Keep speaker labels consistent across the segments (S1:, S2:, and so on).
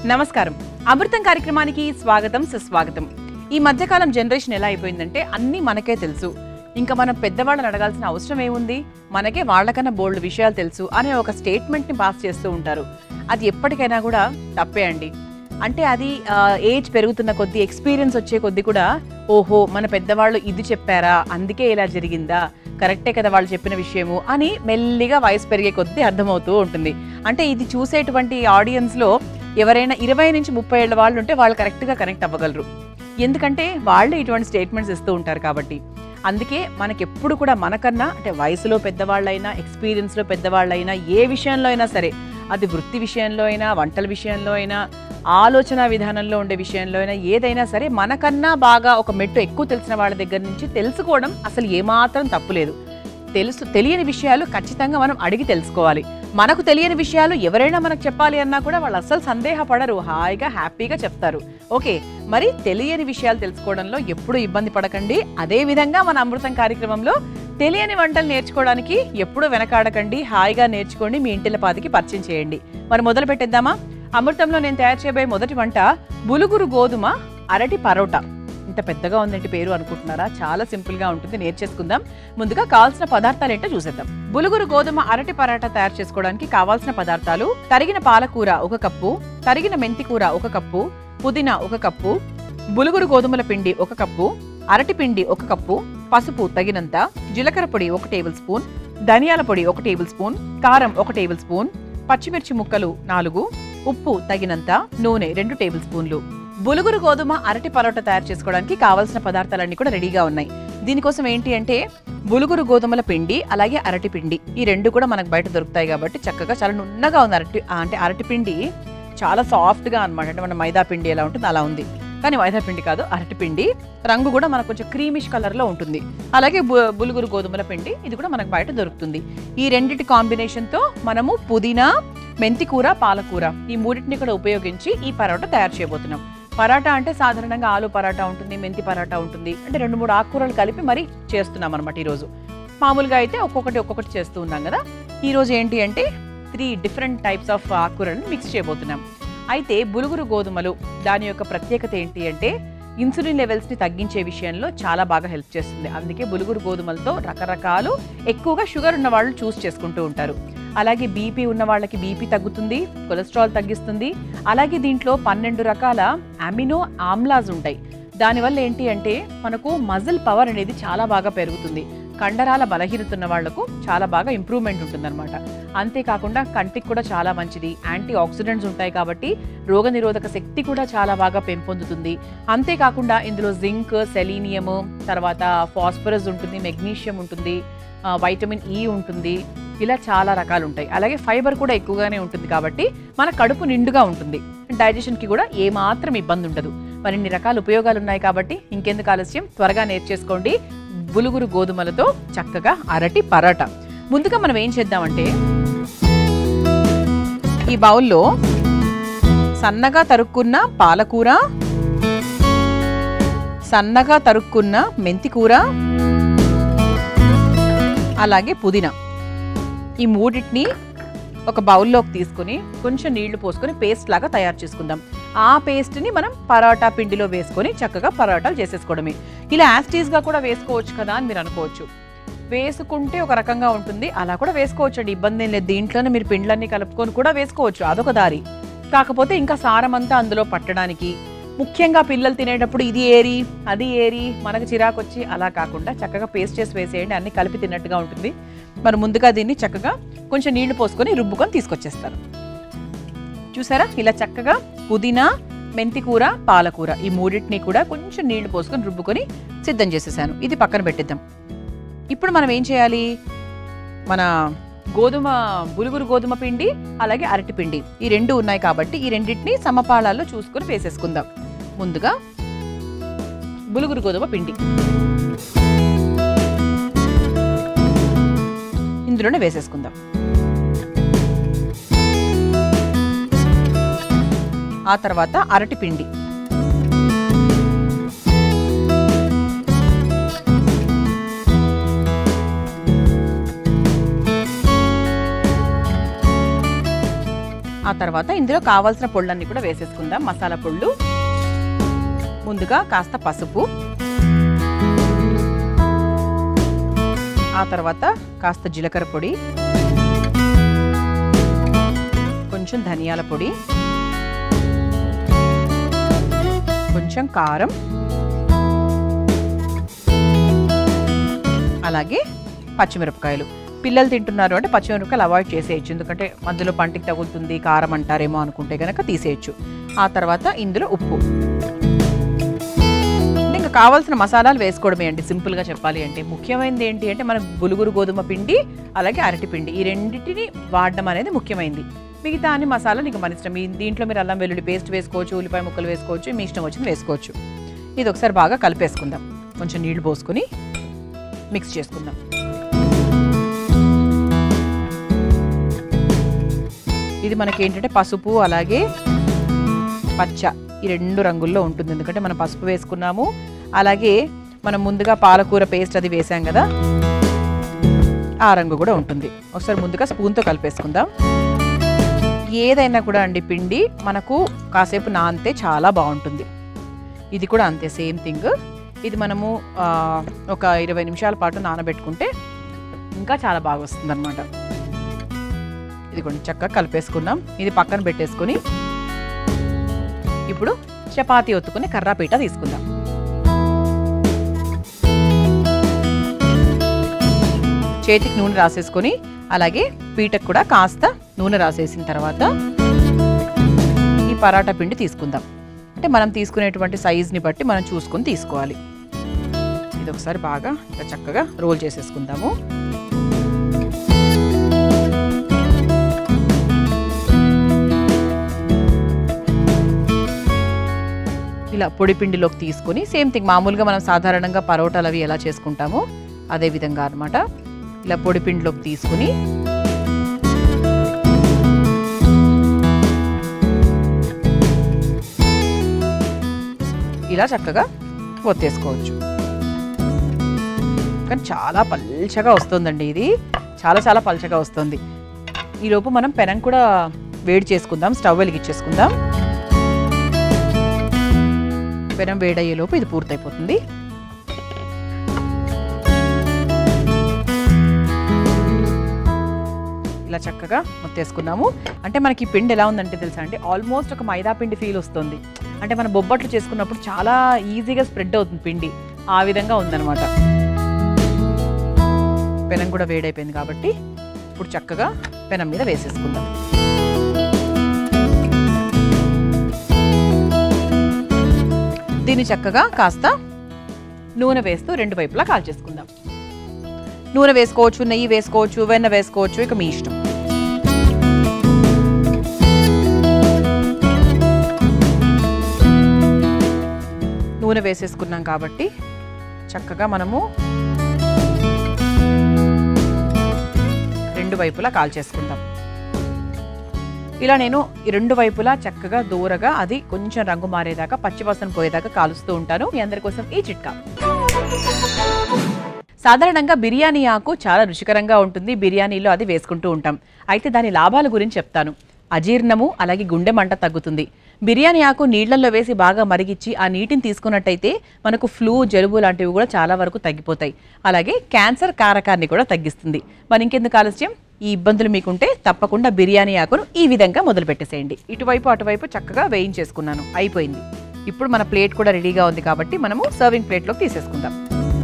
S1: నమస్కారం అమృతం కార్యక్రమానికి స్వాగతం సుస్వాగతం ఈ మధ్యకాలం జనరేషన్ ఎలా అయిపోయిందంటే అన్నీ మనకే తెలుసు ఇంకా మనం పెద్దవాళ్ళని అడగాల్సిన అవసరం ఏముంది మనకే వాళ్ళకన్నా బోల్డ్ విషయాలు తెలుసు అనే ఒక స్టేట్మెంట్ని పాస్ చేస్తూ ఉంటారు అది ఎప్పటికైనా కూడా తప్పే అండి అంటే అది ఆ, ఏజ్ పెరుగుతున్న కొద్దీ ఎక్స్పీరియన్స్ వచ్చే కొద్దీ కూడా ఓహో మన పెద్దవాళ్ళు ఇది చెప్పారా అందుకే ఇలా జరిగిందా కరెక్టే కదా వాళ్ళు చెప్పిన విషయము అని మెల్లిగా వయసు పెరిగే కొద్దీ అర్థమవుతూ ఉంటుంది అంటే ఇది చూసేటువంటి ఆడియన్స్లో ఎవరైనా ఇరవై నుంచి ముప్పై ఏళ్ళ వాళ్ళు ఉంటే వాళ్ళు కరెక్ట్గా కనెక్ట్ అవ్వగలరు ఎందుకంటే వాళ్ళు ఇటువంటి స్టేట్మెంట్స్ ఇస్తూ ఉంటారు కాబట్టి అందుకే మనకి ఎప్పుడు కూడా మనకన్నా అంటే వయసులో పెద్దవాళ్ళైనా ఎక్స్పీరియన్స్లో పెద్దవాళ్ళైనా ఏ విషయంలో అయినా సరే అది వృత్తి విషయంలో అయినా వంటల విషయంలో అయినా ఆలోచన విధానంలో ఉండే విషయంలో అయినా ఏదైనా సరే మనకన్నా బాగా ఒక మెట్టు ఎక్కువ తెలిసిన వాళ్ళ దగ్గర నుంచి తెలుసుకోవడం అసలు ఏమాత్రం తప్పులేదు తెలుసు తెలియని విషయాలు ఖచ్చితంగా మనం అడిగి తెలుసుకోవాలి మనకు తెలియని విషయాలు ఎవరైనా మనకు చెప్పాలి అన్నా కూడా వాళ్ళు అస్సలు సందేహపడరు హాయిగా హ్యాపీగా చెప్తారు ఓకే మరి తెలియని విషయాలు తెలుసుకోవడంలో ఎప్పుడు ఇబ్బంది పడకండి అదే విధంగా మన అమృతం కార్యక్రమంలో తెలియని వంటలు నేర్చుకోవడానికి ఎప్పుడు వెనకాడకండి హాయిగా నేర్చుకోండి మీ ఇంటిల పాతికి పరిచయం చేయండి మరి మొదలు పెట్టేద్దామా అమృతంలో నేను తయారు చేయబోయే మొదటి వంట బులుగురు గోధుమ అరటి పరోటా ఇంత పెద్దగా ఉందంటే పేరు అనుకుంటున్నారా చాలా సింపుల్ గా ఉంటుంది నేర్చేసుకుందాం ముందుగా కావాల్సిన పదార్థాలు ఏంటో చూసేద్దాం బులుగురు గోధుమ అరటి పరాటా తయారు చేసుకోవడానికి కావాల్సిన పదార్థాలు తరిగిన పాలకూర ఒక కప్పు తరిగిన మెంతి కూర ఒక కప్పు పుదీనా ఒక కప్పు బులుగురు గోధుమల పిండి ఒక కప్పు అరటి పిండి ఒక కప్పు పసుపు తగినంత జీలకర్ర పొడి ఒక టేబుల్ స్పూన్ ధనియాల పొడి ఒక టేబుల్ స్పూన్ కారం ఒక టేబుల్ స్పూన్ పచ్చిమిర్చి ముక్కలు నాలుగు ఉప్పు తగినంత నూనె రెండు టేబుల్ స్పూన్లు బులుగురు గోధుమ అరటి పరోటా తయారు చేసుకోవడానికి కావాల్సిన పదార్థాలన్నీ కూడా రెడీగా ఉన్నాయి దీనికోసం ఏంటి అంటే బులుగురు గోధుమల పిండి అలాగే అరటి పిండి ఈ రెండు కూడా మనకు బయట దొరుకుతాయి కాబట్టి చక్కగా చాలా నున్నగా ఉంది అరటి ఆ, అంటే అరటి పిండి చాలా సాఫ్ట్గా అనమాట అంటే మన మైదా పిండి ఎలా ఉంటుంది అలా ఉంది కానీ మైదా పిండి కాదు అరటి పిండి రంగు కూడా మనకు కొంచెం క్రీమిష్ కలర్లో ఉంటుంది అలాగే బు- బులుగురు గోధుమల పిండి ఇది కూడా మనకు బయట దొరుకుతుంది ఈ రెండిటి కాంబినేషన్తో మనము పుదీనా మెంతి కూర పాలకూర ఈ మూడింటిని కూడా ఉపయోగించి ఈ పరోటా తయారు చేయబోతున్నాం పరాటా అంటే సాధారణంగా ఆలు పరాటా ఉంటుంది మెంతి పరాటా ఉంటుంది అంటే రెండు మూడు ఆకుకూరలు కలిపి మరి చేస్తున్నాం అనమాట ఈరోజు మామూలుగా అయితే ఒక్కొక్కటి ఒక్కొక్కటి చేస్తూ ఉన్నాం కదా ఈరోజు ఏంటి అంటే త్రీ డిఫరెంట్ టైప్స్ ఆఫ్ ఆకుకూరలను మిక్స్ చేయబోతున్నాం అయితే బులుగురు గోధుమలు దాని యొక్క ప్రత్యేకత ఏంటి అంటే ఇన్సులిన్ లెవెల్స్ని తగ్గించే విషయంలో చాలా బాగా హెల్ప్ చేస్తుంది అందుకే బులుగురు గోధుమలతో రకరకాలు ఎక్కువగా షుగర్ ఉన్న వాళ్ళు చూస్ చేసుకుంటూ ఉంటారు అలాగే బీపీ ఉన్న వాళ్ళకి బీపీ తగ్గుతుంది కొలెస్ట్రాల్ తగ్గిస్తుంది అలాగే దీంట్లో పన్నెండు రకాల అమినో ఆమ్లాస్ ఉంటాయి దానివల్ల ఏంటి అంటే మనకు మజిల్ పవర్ అనేది చాలా బాగా పెరుగుతుంది కండరాల బలహీనత ఉన్న వాళ్లకు చాలా బాగా ఇంప్రూవ్మెంట్ ఉంటుందన్నమాట అంతేకాకుండా కంటికి కూడా చాలా మంచిది యాంటీ ఆక్సిడెంట్స్ ఉంటాయి కాబట్టి రోగనిరోధక శక్తి కూడా చాలా బాగా పెంపొందుతుంది అంతేకాకుండా ఇందులో జింక్ సెలీనియం తర్వాత ఫాస్ఫరస్ ఉంటుంది మెగ్నీషియం ఉంటుంది ఆ, వైటమిన్ ఈ ఉంటుంది ఇలా చాలా రకాలు ఉంటాయి అలాగే ఫైబర్ కూడా ఎక్కువగానే ఉంటుంది కాబట్టి మన కడుపు నిండుగా ఉంటుంది డైజెషన్కి కూడా ఏమాత్రం ఇబ్బంది ఉండదు మరిన్ని రకాల ఉపయోగాలు ఉన్నాయి కాబట్టి ఇంకెందుకు ఆలస్యం త్వరగా నేర్చేసుకోండి బులుగురు గోధుమలతో చక్కగా అరటి పరాటా ముందుగా మనం ఏం చేద్దామంటే ఈ బౌల్లో సన్నగా తరుక్కున్న పాలకూర సన్నగా తరుక్కున్న మెంతి కూర అలాగే పుదీనా ఈ మూడింటిని ఒక బౌల్లోకి తీసుకుని కొంచెం నీళ్లు పోసుకొని పేస్ట్ లాగా తయారు చేసుకుందాం ఆ పేస్ట్ని మనం పరాటా పిండిలో వేసుకొని చక్కగా పరాటాలు చేసేసుకోవడమే ఇలా యాస్టీస్గా కూడా వేసుకోవచ్చు కదా అని మీరు అనుకోవచ్చు వేసుకుంటే ఒక రకంగా ఉంటుంది అలా కూడా వేసుకోవచ్చు అండి ఇబ్బంది ఏం లేదు దీంట్లోనే మీరు పిండ్లన్నీ కలుపుకొని కూడా వేసుకోవచ్చు అదొక దారి కాకపోతే ఇంకా సారం అంతా అందులో పట్టడానికి ముఖ్యంగా పిల్లలు తినేటప్పుడు ఇది ఏరి అది ఏరి మనకు చిరాకు వచ్చి అలా కాకుండా చక్కగా పేస్ట్ చేసి వేసేయండి అన్ని కలిపి తిన్నట్టుగా ఉంటుంది మరి ముందుగా దీన్ని చక్కగా కొంచెం నీళ్లు పోసుకొని రుబ్బుకొని తీసుకొచ్చేస్తారు చూసారా ఇలా చక్కగా పుదీనా మెంతి కూర పాలకూర ఈ మూడింటిని కూడా కొంచెం నీళ్లు పోసుకొని రుబ్బుకొని సిద్ధం చేసేసాను ఇది పక్కన పెట్టేద్దాం ఇప్పుడు మనం ఏం చేయాలి మన గోధుమ బులుగురు గోధుమ పిండి అలాగే అరటి పిండి ఈ రెండు ఉన్నాయి కాబట్టి ఈ రెండింటిని సమపాళాల్లో చూసుకొని వేసేసుకుందాం ముందుగా బులుగురు గోధుమ పిండి ఇందులోనే వేసేసుకుందాం ఆ తర్వాత అరటి పిండి ఆ తర్వాత ఇందులో కావాల్సిన పొళ్ళన్నీ కూడా వేసేసుకుందాం మసాలా పొళ్ళు ముందుగా కాస్త పసుపు ఆ తర్వాత కాస్త జీలకర్ర పొడి కొంచెం ధనియాల పొడి కొంచెం కారం అలాగే పచ్చిమిరపకాయలు పిల్లలు తింటున్నారు అంటే పచ్చిమిరపకాయలు అవాయిడ్ చేసేయచ్చు ఎందుకంటే మధ్యలో పంటికి తగులుతుంది కారం అంటారేమో అనుకుంటే కనుక తీసేయచ్చు ఆ తర్వాత ఇందులో ఉప్పు ఇంకా కావాల్సిన మసాలాలు వేసుకోవడమే అండి సింపుల్గా చెప్పాలి అంటే ముఖ్యమైనది ఏంటి అంటే మనకు బులుగురు గోధుమ పిండి అలాగే అరటి పిండి ఈ రెండింటిని వాడడం అనేది ముఖ్యమైనది మిగతా అన్ని మసాలాలు ఇంకా మన ఇష్టం ఈ దీంట్లో మీరు అల్లం వెల్లుల్లి పేస్ట్ వేసుకోవచ్చు ఉల్లిపాయ ముక్కలు వేసుకోవచ్చు మీ ఇష్టం వచ్చింది వేసుకోవచ్చు ఇది ఒకసారి బాగా కలిపేసుకుందాం కొంచెం నీళ్లు పోసుకొని మిక్స్ చేసుకుందాం ఇది మనకి ఏంటంటే పసుపు అలాగే పచ్చ ఈ రెండు రంగుల్లో ఉంటుంది ఎందుకంటే మనం పసుపు వేసుకున్నాము అలాగే మనం ముందుగా పాలకూర పేస్ట్ అది వేసాం కదా ఆ రంగు కూడా ఉంటుంది ఒకసారి ముందుగా స్పూన్తో కలిపేసుకుందాం ఏదైనా కూడా అండి పిండి మనకు కాసేపు నానితే చాలా బాగుంటుంది ఇది కూడా అంతే సేమ్ థింగ్ ఇది మనము ఆ, ఒక ఇరవై నిమిషాల పాటు నానబెట్టుకుంటే ఇంకా చాలా బాగా వస్తుంది అనమాట ఇది కొంచెం చక్కగా కలిపేసుకున్నాం ఇది పక్కన పెట్టేసుకొని ఇప్పుడు చపాతీ ఒత్తుకుని కర్రాపీట తీసుకుందాం చేతికి నూనె రాసేసుకొని అలాగే పీటకు కూడా కాస్త నూనె రాసేసిన తర్వాత ఈ పరాటా పిండి తీసుకుందాం అంటే మనం తీసుకునేటువంటి సైజుని బట్టి మనం చూసుకొని తీసుకోవాలి ఇది ఒకసారి బాగా ఇంకా చక్కగా రోల్ చేసేసుకుందాము ఇలా పొడి పిండిలోకి తీసుకొని సేమ్ థింగ్ మామూలుగా మనం సాధారణంగా పరోటాలు అవి ఎలా చేసుకుంటామో అదే విధంగా అన్నమాట ఇలా పొడి పిండిలోకి తీసుకుని ఇలా చక్కగా ఒత్తేసుకోవచ్చు కానీ చాలా పల్చగా వస్తుందండి ఇది చాలా చాలా పల్చగా వస్తుంది ఈలోపు మనం పెనం కూడా వేడి చేసుకుందాం స్టవ్ వెలిగించేసుకుందాం పెనం వేడయ్యేలోపు ఇది పూర్తయిపోతుంది ఇలా చక్కగా మొత్తేసుకున్నాము అంటే మనకి ఈ పిండి ఎలా ఉందంటే తెలుసా అంటే ఆల్మోస్ట్ ఒక మైదా పిండి ఫీల్ వస్తుంది అంటే మనం బొబ్బట్లు చేసుకున్నప్పుడు చాలా ఈజీగా స్ప్రెడ్ అవుతుంది పిండి ఆ విధంగా ఉందన్నమాట పెనం కూడా వేడైపోయింది కాబట్టి ఇప్పుడు చక్కగా పెనం మీద వేసేసుకుందాం దీన్ని చక్కగా కాస్త నూనె వేస్తూ రెండు వైపులా కాల్చేసుకుందాం నూనె వేసుకోవచ్చు నెయ్యి వేసుకోవచ్చు వెన్న వేసుకోవచ్చు ఇక మీ ఇష్టం నూనె వేసేసుకున్నాం కాబట్టి చక్కగా మనము రెండు వైపులా కాల్చేసుకుందాం ఇలా నేను ఈ రెండు వైపులా చక్కగా దూరగా అది కొంచెం రంగు మారేదాకా పచ్చివాసన పోయేదాకా కాలుస్తూ ఉంటాను మీ అందరి కోసం ఈ చిట్కా సాధారణంగా బిర్యానీ ఆకు చాలా రుచికరంగా ఉంటుంది బిర్యానీలో అది వేసుకుంటూ ఉంటాం అయితే దాని లాభాల గురించి చెప్తాను అజీర్ణము అలాగే గుండె మంట తగ్గుతుంది బిర్యానీ ఆకు నీళ్లలో వేసి బాగా మరిగించి ఆ నీటిని తీసుకున్నట్టయితే మనకు ఫ్లూ జలుబు లాంటివి కూడా చాలా వరకు తగ్గిపోతాయి అలాగే క్యాన్సర్ కారకాన్ని కూడా తగ్గిస్తుంది మరి ఇంకెందుకు ఆలస్యం ఈ ఇబ్బందులు మీకుంటే తప్పకుండా బిర్యానీ ఆకును ఈ విధంగా మొదలు పెట్టేసేయండి ఇటువైపు అటువైపు చక్కగా వేయించేసుకున్నాను అయిపోయింది ఇప్పుడు మన ప్లేట్ కూడా రెడీగా ఉంది కాబట్టి మనము సర్వింగ్ ప్లేట్లోకి తీసేసుకుందాం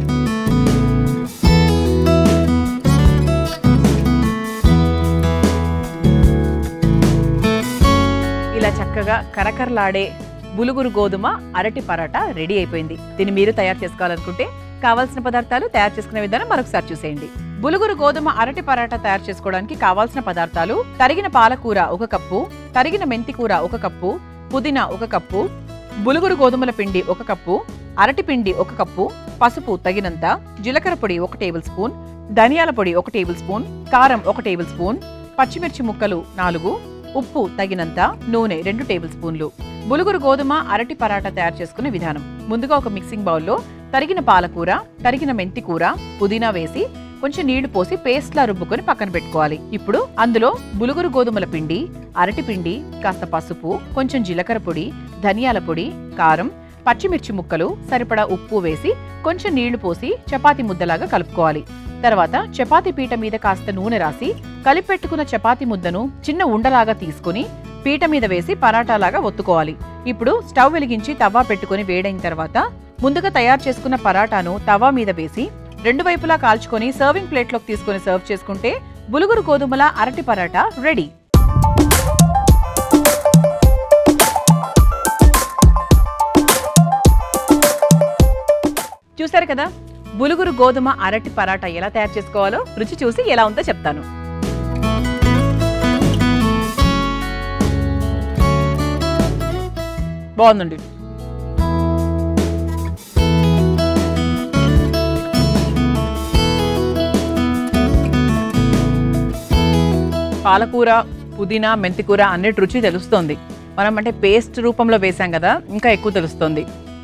S1: ఇలా చక్కగా కరకరలాడే బులుగురు గోధుమ అరటి పరాటా రెడీ అయిపోయింది దీన్ని మీరు తయారు చేసుకోవాలనుకుంటే కావాల్సిన పదార్థాలు తయారు చేసుకునే విధానం మరొకసారి చూసేయండి బులుగురు గోధుమ అరటి పరాటా తయారు చేసుకోవడానికి కావాల్సిన పదార్థాలు తరిగిన పాలకూర ఒక కప్పు తరిగిన మెంతి కూర ఒక కప్పు పుదీనా ఒక కప్పు బులుగురు గోధుమల పిండి ఒక కప్పు అరటి పిండి ఒక కప్పు పసుపు తగినంత జీలకర్ర పొడి ఒక టేబుల్ స్పూన్ ధనియాల పొడి ఒక టేబుల్ స్పూన్ కారం ఒక టేబుల్ స్పూన్ పచ్చిమిర్చి ముక్కలు నాలుగు ఉప్పు తగినంత నూనె రెండు టేబుల్ స్పూన్లు బులుగురు గోధుమ అరటి పరాటా తయారు చేసుకునే విధానం ముందుగా ఒక మిక్సింగ్ బౌల్లో తరిగిన పాలకూర తరిగిన మెంతి కూర పుదీనా వేసి కొంచెం నీళ్లు పోసి పేస్ట్ లా రుబ్బుకొని పక్కన పెట్టుకోవాలి ఇప్పుడు అందులో బులుగురు గోధుమల పిండి అరటి పిండి కాస్త పసుపు కొంచెం జీలకర్ర పొడి ధనియాల పొడి కారం పచ్చిమిర్చి ముక్కలు సరిపడా ఉప్పు వేసి కొంచెం నీళ్లు పోసి చపాతీ ముద్దలాగా కలుపుకోవాలి తర్వాత చపాతీ పీట మీద కాస్త నూనె రాసి కలిపెట్టుకున్న చపాతీ ముద్దను చిన్న ఉండలాగా తీసుకుని పీట మీద వేసి పరాటాలాగా ఒత్తుకోవాలి ఇప్పుడు స్టవ్ వెలిగించి తవా పెట్టుకుని వేడైన తర్వాత ముందుగా తయారు చేసుకున్న పరాటాను తవా మీద వేసి రెండు వైపులా కాల్చుకొని సర్వింగ్ ప్లేట్లోకి తీసుకొని సర్వ్ చేసుకుంటే బులుగురు గోధుమల అరటి పరాటా రెడీ చూసారు కదా బులుగురు గోధుమ అరటి పరాటా ఎలా తయారు చేసుకోవాలో రుచి చూసి ఎలా ఉందో చెప్తాను బాగుందండి పాలకూర పుదీనా మెంతికూర అన్నిటి రుచి తెలుస్తోంది మనం అంటే పేస్ట్ రూపంలో వేసాం కదా ఇంకా ఎక్కువ తెలుస్తుంది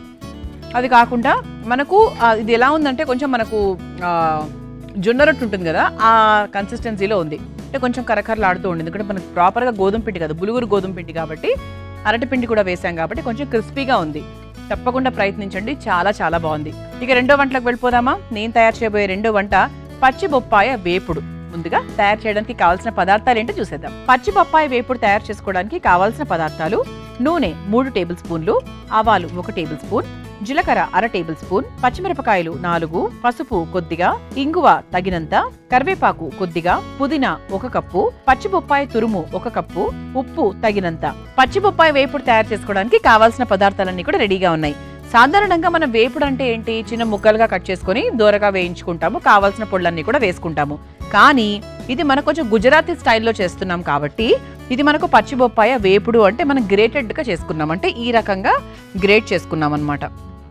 S1: అది కాకుండా మనకు ఆ, ఇది ఎలా ఉందంటే కొంచెం మనకు ఆ, జొన్న రొట్టె ఉంటుంది కదా ఆ కన్సిస్టెన్సీలో ఉంది అంటే కొంచెం కరకరలాడుతూ ఉంది ఎందుకంటే మనకు ప్రాపర్గా గోధుమ పిండి కదా బులుగురు గోధుమ పిండి కాబట్టి అరటి పిండి కూడా వేసాం కాబట్టి కొంచెం క్రిస్పీగా ఉంది తప్పకుండా ప్రయత్నించండి చాలా చాలా బాగుంది ఇక రెండో వంటలకు వెళ్ళిపోదామా నేను తయారు చేయబోయే రెండో వంట పచ్చి బొప్పాయ వేపుడు ముందుగా తయారు చేయడానికి కావాల్సిన పదార్థాలు ఏంటో చూసేద్దాం పచ్చి బొప్పాయి వేపుడు తయారు చేసుకోవడానికి కావాల్సిన పదార్థాలు నూనె మూడు టేబుల్ స్పూన్లు ఆవాలు ఒక టేబుల్ స్పూన్ జీలకర్ర అర టేబుల్ స్పూన్ పచ్చిమిరపకాయలు నాలుగు పసుపు కొద్దిగా ఇంగువ తగినంత కరివేపాకు కొద్దిగా పుదీనా ఒక కప్పు పచ్చి బొప్పాయి తురుము ఒక కప్పు ఉప్పు తగినంత పచ్చి బొప్పాయి వేపుడు తయారు చేసుకోవడానికి కావాల్సిన పదార్థాలన్నీ కూడా రెడీగా ఉన్నాయి సాధారణంగా మనం వేపుడు అంటే ఏంటి చిన్న ముక్కలుగా కట్ చేసుకొని దూరగా వేయించుకుంటాము కావాల్సిన పొళ్ళన్నీ కూడా వేసుకుంటాము కానీ ఇది మనకు కొంచెం గుజరాతీ స్టైల్లో చేస్తున్నాం కాబట్టి ఇది మనకు పచ్చి బొప్పాయ వేపుడు అంటే మనం గ్రేటెడ్గా చేసుకున్నాం అంటే ఈ రకంగా గ్రేట్ చేసుకున్నాం అనమాట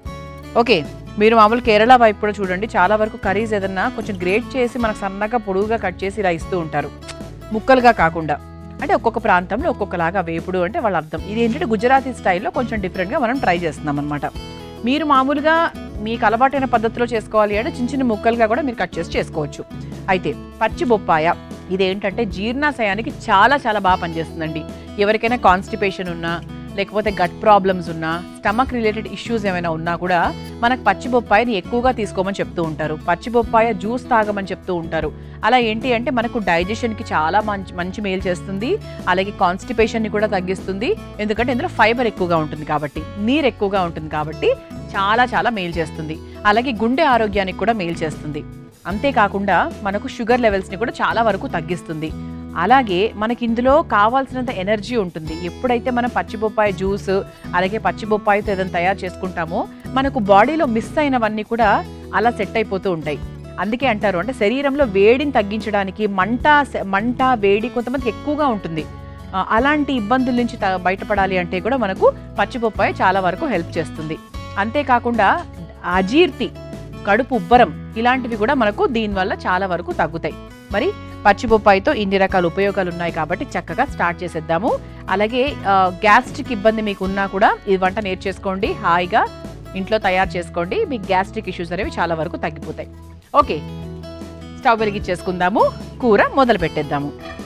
S1: ఓకే మీరు మామూలు కేరళ వైపు కూడా చూడండి చాలా వరకు కర్రీస్ ఏదన్నా కొంచెం గ్రేట్ చేసి మనకు సన్నగా పొడుగుగా కట్ చేసి ఇలా ఇస్తూ ఉంటారు ముక్కలుగా కాకుండా అంటే ఒక్కొక్క ప్రాంతంలో ఒక్కొక్కలాగా వేపుడు అంటే వాళ్ళ అర్థం ఇది ఏంటంటే గుజరాతీ స్టైల్లో కొంచెం డిఫరెంట్గా మనం ట్రై చేస్తున్నాం అనమాట మీరు మామూలుగా మీకు అలవాటైన పద్ధతిలో చేసుకోవాలి అంటే చిన్న చిన్న ముక్కలుగా కూడా మీరు కట్ చేసి చేసుకోవచ్చు అయితే పచ్చి బొప్పాయ ఇదేంటంటే జీర్ణాశయానికి చాలా చాలా బాగా పనిచేస్తుందండి ఎవరికైనా కాన్స్టిపేషన్ ఉన్నా లేకపోతే గట్ ప్రాబ్లమ్స్ ఉన్నా స్టమక్ రిలేటెడ్ ఇష్యూస్ ఏమైనా ఉన్నా కూడా మనకు పచ్చి బొప్పాయిని ఎక్కువగా తీసుకోమని చెప్తూ ఉంటారు పచ్చి బొప్పాయ జ్యూస్ తాగమని చెప్తూ ఉంటారు అలా ఏంటి అంటే మనకు డైజెషన్కి చాలా మంచి మంచి మేలు చేస్తుంది అలాగే కాన్స్టిపేషన్ని కూడా తగ్గిస్తుంది ఎందుకంటే ఇందులో ఫైబర్ ఎక్కువగా ఉంటుంది కాబట్టి నీరు ఎక్కువగా ఉంటుంది కాబట్టి చాలా చాలా మేలు చేస్తుంది అలాగే గుండె ఆరోగ్యానికి కూడా మేలు చేస్తుంది అంతేకాకుండా మనకు షుగర్ లెవెల్స్ని కూడా చాలా వరకు తగ్గిస్తుంది అలాగే మనకి ఇందులో కావాల్సినంత ఎనర్జీ ఉంటుంది ఎప్పుడైతే మనం పచ్చిబొప్పాయి జ్యూస్ అలాగే పచ్చిబొప్పాయితో ఏదైనా తయారు చేసుకుంటామో మనకు బాడీలో మిస్ అయినవన్నీ కూడా అలా సెట్ అయిపోతూ ఉంటాయి అందుకే అంటారు అంటే శరీరంలో వేడిని తగ్గించడానికి మంట సె- మంట వేడి కొంతమందికి ఎక్కువగా ఉంటుంది ఆ, అలాంటి ఇబ్బందుల నుంచి త- బయటపడాలి అంటే కూడా మనకు పచ్చిబొప్పాయి చాలా వరకు హెల్ప్ చేస్తుంది అంతేకాకుండా అజీర్తి కడుపు ఉబ్బరం ఇలాంటివి కూడా మనకు దీనివల్ల చాలా వరకు తగ్గుతాయి మరి పచ్చిబొప్పాయితో ఇన్ని రకాల ఉపయోగాలు ఉన్నాయి కాబట్టి చక్కగా స్టార్ట్ చేసేద్దాము అలాగే ఆ, గ్యాస్ట్రిక్ ఇబ్బంది మీకు ఉన్నా కూడా ఈ వంట నేర్చేసుకోండి హాయిగా ఇంట్లో తయారు చేసుకోండి మీకు గ్యాస్ట్రిక్ ఇష్యూస్ అనేవి చాలా వరకు తగ్గిపోతాయి ఓకే స్టవ్ వెలిగించేసుకుందాము కూర మొదలు పెట్టేద్దాము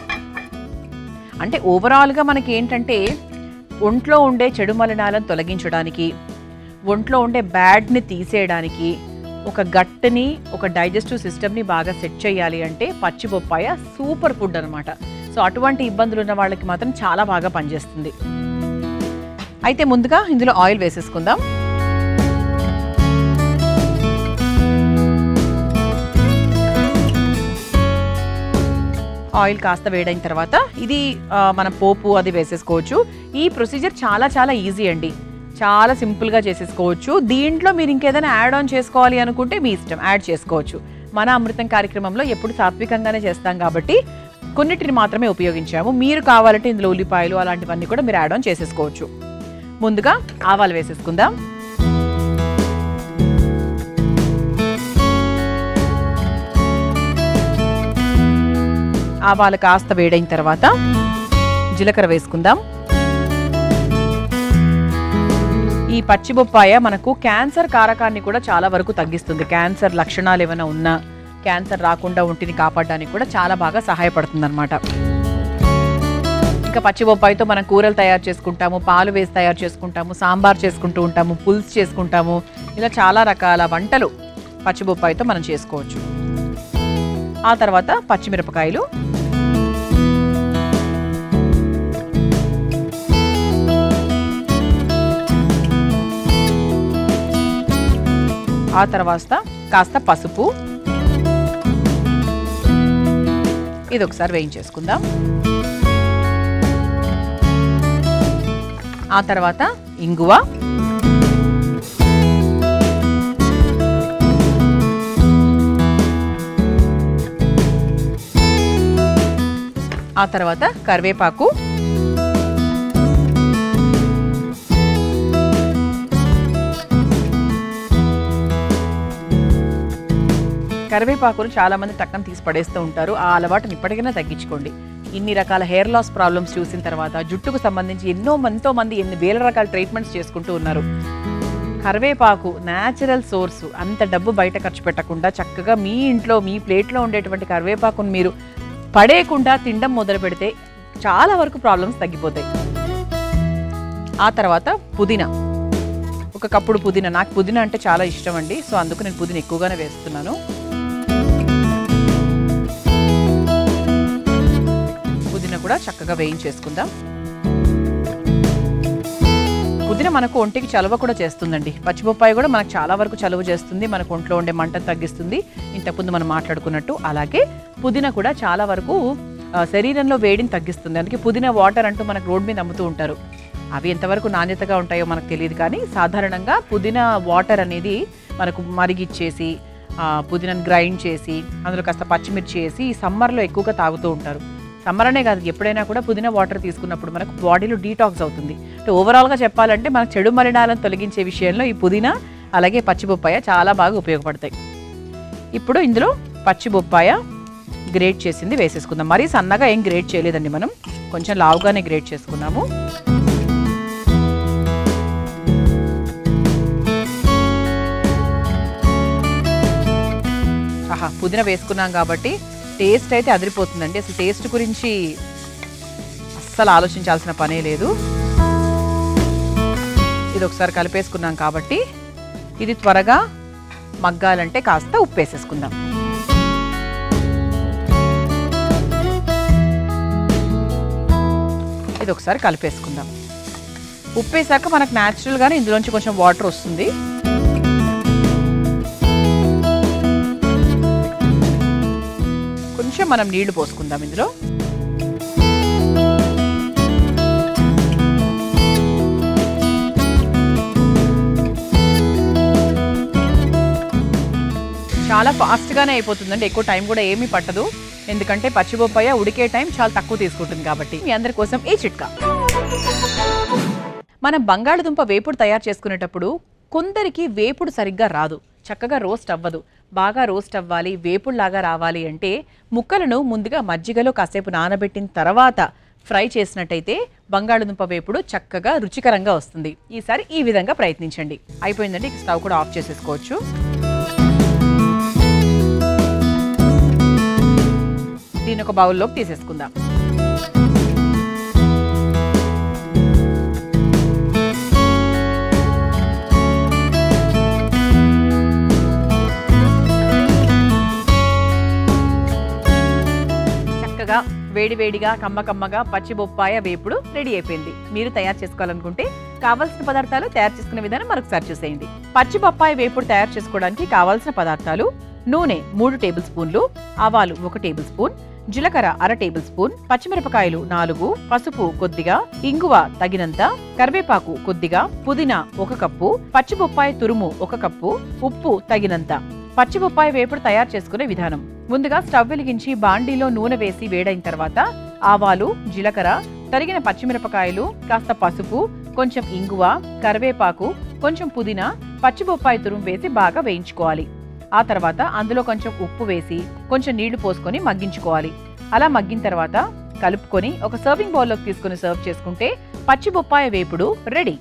S1: అంటే ఓవరాల్గా మనకి ఏంటంటే ఒంట్లో ఉండే చెడు మలినాలను తొలగించడానికి ఒంట్లో ఉండే బ్యాడ్ని తీసేయడానికి ఒక గట్ని ఒక డైజెస్టివ్ సిస్టమ్ని బాగా సెట్ చేయాలి అంటే పచ్చి బొప్పాయ సూపర్ ఫుడ్ అనమాట సో అటువంటి ఇబ్బందులు ఉన్న వాళ్ళకి మాత్రం చాలా బాగా పనిచేస్తుంది అయితే ముందుగా ఇందులో ఆయిల్ వేసేసుకుందాం ఆయిల్ కాస్త వేడైన తర్వాత ఇది ఆ, మనం పోపు అది వేసేసుకోవచ్చు ఈ ప్రొసీజర్ చాలా చాలా ఈజీ అండి చాలా సింపుల్గా చేసేసుకోవచ్చు దీంట్లో మీరు ఇంకేదైనా యాడ్ ఆన్ చేసుకోవాలి అనుకుంటే మీ ఇష్టం యాడ్ చేసుకోవచ్చు మన అమృతం కార్యక్రమంలో ఎప్పుడు సాత్వికంగానే చేస్తాం కాబట్టి కొన్నిటిని మాత్రమే ఉపయోగించాము మీరు కావాలంటే ఇందులో ఉల్లిపాయలు అలాంటివన్నీ కూడా మీరు యాడ్ ఆన్ చేసేసుకోవచ్చు ముందుగా ఆవాలు వేసేసుకుందాం ఆవాలు కాస్త వేడైన తర్వాత జీలకర్ర వేసుకుందాం ఈ పచ్చి బొప్పాయ మనకు క్యాన్సర్ కారకాన్ని కూడా చాలా వరకు తగ్గిస్తుంది క్యాన్సర్ లక్షణాలు ఏమైనా ఉన్నా క్యాన్సర్ రాకుండా ఒంటిని కాపాడడానికి కూడా చాలా బాగా సహాయపడుతుంది ఇంకా పచ్చి బొప్పాయితో మనం కూరలు తయారు చేసుకుంటాము పాలు వేసి తయారు చేసుకుంటాము సాంబార్ చేసుకుంటూ ఉంటాము పులుసు చేసుకుంటాము ఇలా చాలా రకాల వంటలు పచ్చి బొప్పాయితో మనం చేసుకోవచ్చు ఆ తర్వాత పచ్చిమిరపకాయలు ఆ తర్వాత కాస్త పసుపు ఇది ఒకసారి వేయించేసుకుందాం ఆ తర్వాత ఇంగువ ఆ తర్వాత కరివేపాకు కరివేపాకును చాలా మంది టక్కన తీసి పడేస్తూ ఉంటారు ఆ అలవాటుని ఇప్పటికైనా తగ్గించుకోండి ఇన్ని రకాల హెయిర్ లాస్ ప్రాబ్లమ్స్ చూసిన తర్వాత జుట్టుకు సంబంధించి ఎన్నో ఎంతో మంది ఎన్ని వేల రకాల ట్రీట్మెంట్స్ చేసుకుంటూ ఉన్నారు కరివేపాకు న్యాచురల్ సోర్స్ అంత డబ్బు బయట ఖర్చు పెట్టకుండా చక్కగా మీ ఇంట్లో మీ ప్లేట్లో ఉండేటువంటి కరివేపాకును మీరు పడేయకుండా తినడం మొదలు పెడితే చాలా వరకు ప్రాబ్లమ్స్ తగ్గిపోతాయి ఆ తర్వాత పుదీనా ఒక కప్పుడు పుదీనా నాకు పుదీనా అంటే చాలా ఇష్టం అండి సో అందుకు నేను పుదీనా ఎక్కువగానే వేస్తున్నాను పుదీనా కూడా చక్కగా వేయించేసుకుందాం పుదీనా మనకు ఒంటికి చలవ కూడా చేస్తుందండి పచ్చిబొప్పాయి కూడా మనకు చాలా వరకు చలువ చేస్తుంది మనకు ఒంట్లో ఉండే మంటను తగ్గిస్తుంది ఇంతకుముందు మనం మాట్లాడుకున్నట్టు అలాగే పుదీనా కూడా చాలా వరకు ఆ, శరీరంలో వేడిని తగ్గిస్తుంది అందుకే పుదీనా వాటర్ అంటూ మనకు రోడ్ మీద అమ్ముతూ ఉంటారు అవి ఎంతవరకు నాణ్యతగా ఉంటాయో మనకు తెలియదు కానీ సాధారణంగా పుదీనా వాటర్ అనేది మనకు మరిగిచ్చేసి ఆ, పుదీనాను గ్రైండ్ చేసి అందులో కాస్త పచ్చిమిర్చి వేసి ఈ సమ్మర్లో ఎక్కువగా తాగుతూ ఉంటారు సమ్మర్ అనే కాదు ఎప్పుడైనా కూడా పుదీనా వాటర్ తీసుకున్నప్పుడు మనకు బాడీలో డీటాక్స్ అవుతుంది అంటే ఓవరాల్గా చెప్పాలంటే మనకు చెడు మలినాలను తొలగించే విషయంలో ఈ పుదీనా అలాగే పచ్చి బొప్పాయ చాలా బాగా ఉపయోగపడతాయి ఇప్పుడు ఇందులో పచ్చి బొప్పాయ గ్రేట్ చేసింది వేసేసుకుందాం మరీ సన్నగా ఏం గ్రేట్ చేయలేదండి మనం కొంచెం లావుగానే గ్రేట్ చేసుకున్నాము ఆహా పుదీనా వేసుకున్నాం కాబట్టి టేస్ట్ అయితే అదిరిపోతుందండి అసలు టేస్ట్ గురించి అస్సలు ఆలోచించాల్సిన పనే లేదు ఇది ఒకసారి కలిపేసుకున్నాం కాబట్టి ఇది త్వరగా మగ్గాలంటే కాస్త ఉప్పు వేసేసుకుందాం ఇది ఒకసారి కలిపేసుకుందాం ఉప్పు వేసాక మనకు న్యాచురల్గానే ఇందులోంచి కొంచెం వాటర్ వస్తుంది కొంచెం మనం నీళ్లు పోసుకుందాం ఇందులో చాలా ఫాస్ట్గానే అయిపోతుందండి ఎక్కువ టైం కూడా ఏమీ పట్టదు ఎందుకంటే పచ్చిబొప్పాయ ఉడికే టైం చాలా తక్కువ తీసుకుంటుంది కాబట్టి మీ అందరి కోసం ఈ చిట్కా మనం బంగాళదుంప వేపుడు తయారు చేసుకునేటప్పుడు కొందరికి వేపుడు సరిగ్గా రాదు చక్కగా రోస్ట్ అవ్వదు బాగా రోస్ట్ అవ్వాలి వేపుడులాగా రావాలి అంటే ముక్కలను ముందుగా మజ్జిగలో కాసేపు నానబెట్టిన తర్వాత ఫ్రై చేసినట్టయితే బంగాళదుంప వేపుడు చక్కగా రుచికరంగా వస్తుంది ఈసారి ఈ విధంగా ప్రయత్నించండి అయిపోయిందండి ఇక స్టవ్ కూడా ఆఫ్ చేసేసుకోవచ్చు దీని ఒక బౌల్లోకి తీసేసుకుందాం చక్కగా వేడివేడిగా కమ్మ కమ్మగా పచ్చి బొప్పాయ వేపుడు రెడీ అయిపోయింది మీరు తయారు చేసుకోవాలనుకుంటే కావాల్సిన పదార్థాలు తయారు చేసుకునే విధానం మరొకసారి చూసేయండి పచ్చి బొప్పాయ వేపుడు తయారు చేసుకోవడానికి కావాల్సిన పదార్థాలు నూనె మూడు టేబుల్ స్పూన్లు ఆవాలు ఒక టేబుల్ స్పూన్ జీలకర్ర అర టేబుల్ స్పూన్ పచ్చిమిరపకాయలు నాలుగు పసుపు కొద్దిగా ఇంగువ తగినంత కరివేపాకు కొద్దిగా పుదీనా ఒక కప్పు పచ్చి బొప్పాయి తురుము ఒక కప్పు ఉప్పు తగినంత పచ్చి బొప్పాయి వేపుడు తయారు చేసుకునే విధానం ముందుగా స్టవ్ వెలిగించి బాండీలో నూనె వేసి వేడైన తర్వాత ఆవాలు జీలకర్ర తరిగిన పచ్చిమిరపకాయలు కాస్త పసుపు కొంచెం ఇంగువ కరివేపాకు కొంచెం పుదీనా పచ్చి బొప్పాయి తురుము వేసి బాగా వేయించుకోవాలి ఆ తర్వాత అందులో కొంచెం ఉప్పు వేసి కొంచెం నీళ్లు పోసుకొని మగ్గించుకోవాలి అలా మగ్గిన తర్వాత కలుపుకొని ఒక సర్వింగ్ బౌల్లోకి తీసుకొని సర్వ్ చేసుకుంటే పచ్చి బొప్పాయ వేపుడు రెడీ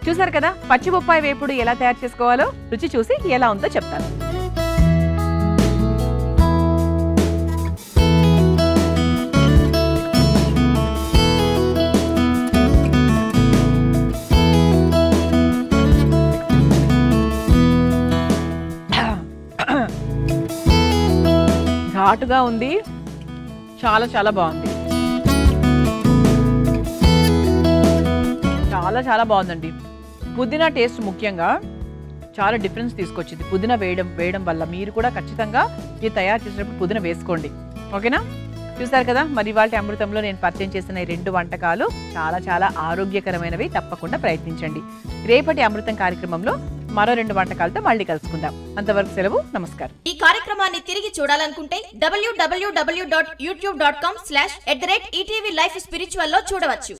S1: చూసారు కదా పచ్చి బొప్పాయి వేపుడు ఎలా తయారు చేసుకోవాలో రుచి చూసి ఎలా ఉందో చెప్తాను ఘాటుగా ఉంది చాలా చాలా బాగుంది చాలా చాలా బాగుందండి పుదీనా టేస్ట్ ముఖ్యంగా చాలా డిఫరెన్స్ తీసుకొచ్చింది పుదీనా వేయడం వేయడం వల్ల మీరు కూడా ఖచ్చితంగా ఇది తయారు చేసేటప్పుడు పుదీనా వేసుకోండి ఓకేనా చూసారు కదా మరి ఇవాళ అమృతంలో నేను పరిచయం చేసిన ఈ రెండు వంటకాలు చాలా చాలా ఆరోగ్యకరమైనవి తప్పకుండా ప్రయత్నించండి రేపటి అమృతం కార్యక్రమంలో మరో రెండు వంటకాలతో మళ్ళీ కలుసుకుందాం అంతవరకు సెలవు నమస్కారం
S2: ఈ కార్యక్రమాన్ని తిరిగి చూడాలనుకుంటే డబ్ల్యూడబ్ల్యూడబ్ల్యూ dot YouTube dot com slash at the rate ETV life spiritual లో చూడవచ్చు